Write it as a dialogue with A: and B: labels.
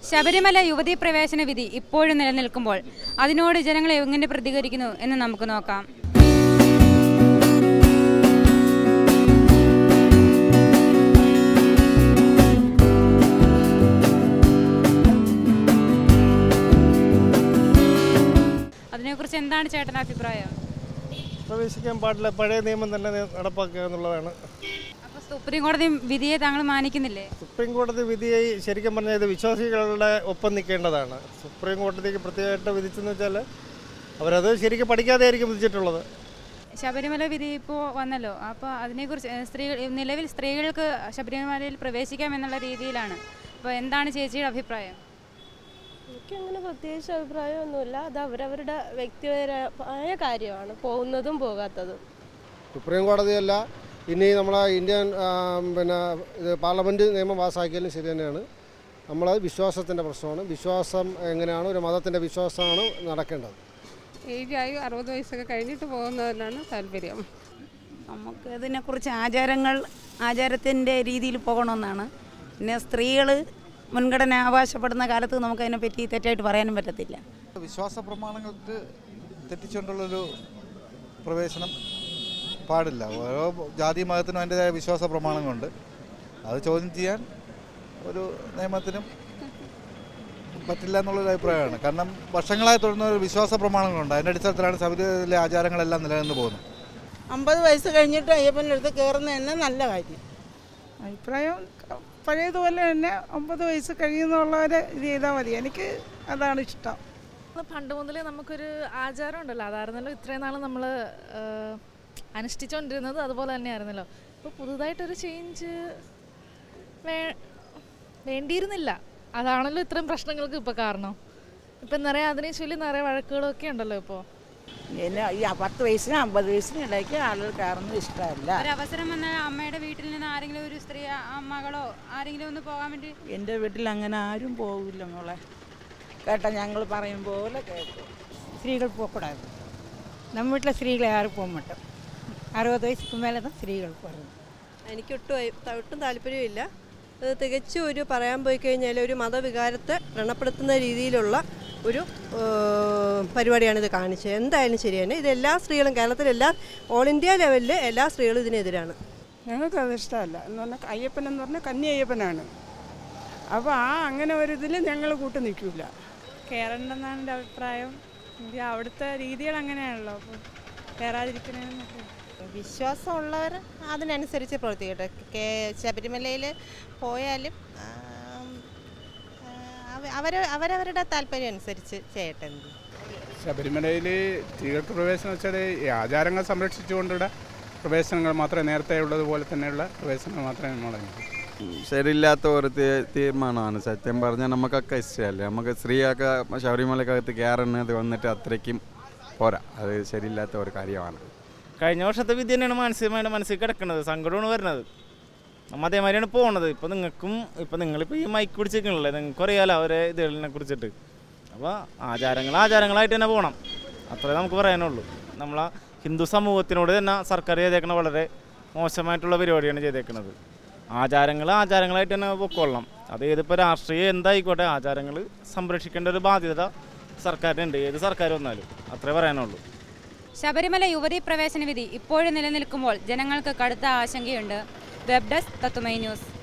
A: ശബരിമല യുവതീ പ്രവേശന വിധി ഇപ്പോഴും നിലനിൽക്കുമ്പോൾ അതിനോട് ജനങ്ങൾ എങ്ങനെ പ്രതികരിക്കുന്നു എന്ന് നമുക്ക് നോക്കാം അതിനെക്കുറിച്ച് എന്താണ് ചേട്ടൻ്റെ അഭിപ്രായം
B: പ്രവേശിക്കാൻ പാടില്ല പഴയ നിയമം തന്നെ നി- നടപ്പാക്കുക എന്നുള്ളതാണ്
A: അപ്പോൾ സുപ്രീം കോടതി വിധിയെ താങ്കൾ മാനിക്കുന്നില്ലേ
B: സുപ്രീം കോടതി വിധിയെ ശരിക്കും പറഞ്ഞാൽ ഇത് വിശ്വാസികളുടെ ഒപ്പം നിൽക്കേണ്ടതാണ് സുപ്രീം കോടതിക്ക് പ്രത്യേകമായിട്ട് വിധിച്ചെന്ന് വെച്ചാൽ അവരത് ശരിക്കും പഠിക്കാതെ ആയിരിക്കും വിധിച്ചിട്ടുള്ളത്
A: ശബരിമല വിധി ഇപ്പോൾ വന്നല്ലോ അപ്പോൾ അതിനെക്കുറിച്ച് ഏഹ്, സ്ത്രീകൾ നിലവിൽ സ്ത്രീകൾക്ക് ശബരിമലയിൽ പ്രവേശിക്കാം എന്നുള്ള രീതിയിലാണ് അപ്പോൾ എന്താണ് ചേച്ചിയുടെ അഭിപ്രായം
C: എനിക്കങ്ങനെ പ്രത്യേകിച്ച് അഭിപ്രായമൊന്നുമില്ല അത് അവരവരുടെ വ്യക്തിപരമായ കാര്യമാണ് പോകുന്നതും പോകാത്തതും
D: സുപ്രീം കോടതിയല്ല ഇനി നമ്മളെ ഇന്ത്യൻ ആ, പിന്നെ ഇത് പാർലമെൻറ്റ് നിയമം പാസ്സാക്കിയാലും ശരി തന്നെയാണ് നമ്മൾ വിശ്വാസത്തിൻ്റെ പ്രശ്നമാണ് വിശ്വാസം എങ്ങനെയാണ് ഒരു മതത്തിൻ്റെ വിശ്വാസമാണ് നടക്കേണ്ടത്
E: ഏജായി അറുപത് വയസ്സൊക്കെ കഴിഞ്ഞിട്ട് പോകുന്നതിനാണ് താല്പര്യം
F: നമുക്ക് ഇതിനെക്കുറിച്ച് ആചാരങ്ങൾ ആചാരത്തിൻ്റെ രീതിയിൽ പോകണമെന്നാണ് പിന്നെ സ്ത്രീകൾ മുൻഗണന അവകാശപ്പെടുന്ന കാലത്ത് നമുക്കതിനെപ്പറ്റി തെറ്റായിട്ട് പറയാനും പറ്റത്തില്ല
G: വിശ്വാസ പ്രമാണങ്ങൾക്ക് തെറ്റിച്ചുകൊണ്ടുള്ളൊരു പ്രവേശനം പാടില്ല ഓരോ ജാതി മതത്തിനും അതിൻ്റെതായ വിശ്വാസ പ്രമാണങ്ങളുണ്ട് അത് ചോദ്യം ചെയ്യാൻ ഒരു നിയമത്തിനും പറ്റില്ല എന്നുള്ളൊരു അഭിപ്രായമാണ് കാരണം വർഷങ്ങളായി തുടർന്ന ഒരു വിശ്വാസ പ്രമാണങ്ങളുണ്ട് അതിൻ്റെ അടിസ്ഥാനത്തിലാണ് സമിതിയിലെ ആചാരങ്ങളെല്ലാം നിലനിന്ന് പോകുന്നത്
H: അമ്പത് വയസ്സ് കഴിഞ്ഞിട്ട് അയ്യപ്പൻ്റെ അടുത്ത് കയറുന്നത് തന്നെ നല്ല കാര്യം
E: അഭിപ്രായം പഴയതുപോലെ തന്നെ ഒമ്പത് വയസ്സ് കഴിയുന്നുള്ളവർ ഇത് ചെയ്താൽ മതി എനിക്ക് അതാണ് ഇഷ്ടം
I: പണ്ട് മുതലേ നമുക്കൊരു ആചാരം ഉണ്ടല്ലോ അതായിരുന്നല്ലോ ഇത്രയും നാൾ നമ്മൾ അനുഷ്ഠിച്ചുകൊണ്ടിരുന്നത് അതുപോലെ തന്നെയായിരുന്നല്ലോ ഇപ്പോൾ പുതുതായിട്ടൊരു ചേഞ്ച് വേ വേണ്ടിയിരുന്നില്ല അതാണല്ലോ ഇത്രയും പ്രശ്നങ്ങൾക്ക് ഇപ്പോൾ കാരണം ഇപ്പം നിറയെ അതിനെ ചൊല്ലി നിറയെ വഴക്കുകളൊക്കെ ഉണ്ടല്ലോ ഇപ്പോൾ
H: പിന്നെ ഈ പത്ത് വയസ്സിനും അമ്പത് വയസ്സിനും ഇടയ്ക്ക് ആളുകൾ കയറുന്നത് ഇഷ്ടമല്ല
A: ഒരു അവസരം വന്നാൽ അമ്മയുടെ വീട്ടിൽ നിന്ന് ആരെങ്കിലും ഒരു സ്ത്രീ ആ മകളോ ആരെങ്കിലും ഒന്ന് പോകാൻ വേണ്ടി
H: എൻ്റെ വീട്ടിൽ അങ്ങനെ ആരും പോകില്ല മോളെ കേട്ടോ ഞങ്ങൾ പറയും പോലെ കേൾക്കും
J: സ്ത്രീകൾ പോகக்கூடாது நம்ம வீட்டில் ஸ்திரீகளை யாரும் போக மாட்டோம் அறுபது வயசுக்கு மேலே தான் ஸ்திரீகளுக்கு வரும்
C: എനിക്ക് ഒട്ടും അഭി- ഒട്ടും താല്പര്യമില്ല അത് തികച്ചും ഒരു പറയാൻ പോയി കഴിഞ്ഞാൽ ഒരു മതവികാരത്തെ വ്രണപ്പെടുത്തുന്ന രീതിയിലുള്ള ഒരു ഏഹ്, പരിപാടിയാണ് ഇത് കാണിച്ചത് എന്തായാലും ശരി തന്നെ ഇത് എല്ലാ സ്ത്രീകളും കേരളത്തിലെല്ലാ ഓൾ ഇന്ത്യ ലെവലിൽ എല്ലാ സ്ത്രീകളും ഇതിനെതിരാണ്
E: ഞങ്ങൾക്ക് അത് ഇഷ്ടമല്ല എന്ന് പറഞ്ഞാൽ അയ്യപ്പൻ എന്ന് പറഞ്ഞാൽ കന്നി അയ്യപ്പനാണ് അപ്പോൾ ആ അങ്ങനെ ഒരു ഇതിൽ ഞങ്ങൾ കൂട്ട് നിൽക്കില്ല
J: കയറണ്ടെന്നാണ് എൻ്റെ അഭിപ്രായം എനിക്ക് അവിടുത്തെ രീതികൾ അങ്ങനെയാണല്ലോ അപ്പോൾ കയറാതിരിക്കണമെന്നൊക്കെ
C: വിശ്വാസമുള്ളവർ അതിനനുസരിച്ച് പ്രവർത്തിക്കട്ടെ കേ ശബരിമലയിൽ പോയാലും അവർ അവരവരുടെ താല്പര്യം അനുസരിച്ച് ചെയ്യട്ടെ
K: ശബരിമലയിൽ സ്ത്രീകൾക്ക് പ്രവേശനം വെച്ചാൽ ഈ ആചാരങ്ങൾ സംരക്ഷിച്ചുകൊണ്ടുള്ള പ്രവേശനങ്ങൾ മാത്രമേ നേരത്തെ ഉള്ളതുപോലെ തന്നെയുള്ള പ്രവേശനങ്ങൾ മാത്രമേ നമ്മൾ
L: ശരിയില്ലാത്ത ഒരു തീ- തീരുമാനമാണ് സത്യം പറഞ്ഞാൽ നമുക്കൊക്കെ ഇഷ്ടമല്ലേ നമുക്ക് സ്ത്രീയൊക്കെ ശബരിമലക്കകത്ത് കയറുന്നത് വന്നിട്ട് അത്രയ്ക്കും പോരാ അത് ശരിയില്ലാത്ത ഒരു കാര്യമാണ്
M: കഴിഞ്ഞ വർഷത്തെ വിധി തന്നെയാണ് മാനസികമായിട്ട് മനസ്സിൽ കിടക്കുന്നത് സങ്കടമാണ് വരുന്നത് നമ്മ അതേമാതിരിയാണ് പോണത് ഇപ്പോൾ നിങ്ങൾക്കും ഇപ്പോൾ നിങ്ങളിപ്പോൾ ഈ മൈക്ക് പിടിച്ചിരിക്കണല്ലേ നിങ്ങൾക്ക് അറിയാലോ അവരെ ഇതുകളിനെ കുറിച്ചിട്ട് അപ്പോൾ ആചാരങ്ങൾ ആചാരങ്ങളായിട്ട് തന്നെ പോകണം അത്രേ നമുക്ക് പറയാനുള്ളൂ നമ്മളെ ഹിന്ദു സമൂഹത്തിനോട് തന്നെ സർക്കാർ ചെയ്തേക്കണ വളരെ മോശമായിട്ടുള്ള പരിപാടിയാണ് ചെയ്തേക്കുന്നത് ആചാരങ്ങൾ ആചാരങ്ങളായിട്ട് തന്നെ പൊക്കോളണം അത് ഏതിപ്പോൾ രാഷ്ട്രീയം എന്തായിക്കോട്ടെ ആചാരങ്ങൾ സംരക്ഷിക്കേണ്ട ഒരു ബാധ്യത സർക്കാരിനുണ്ട് ഏത് സർക്കാർ വന്നാലും അത്രേ പറയാനുള്ളൂ
A: ശബരിമല യുവതീ പ്രവേശന വിധി ഇപ്പോഴും നിലനിൽക്കുമ്പോൾ ജനങ്ങൾക്ക് കടുത്ത ആശങ്കയുണ്ട് വെബ് ഡെസ്ക് തത്തുമൈ ന്യൂസ്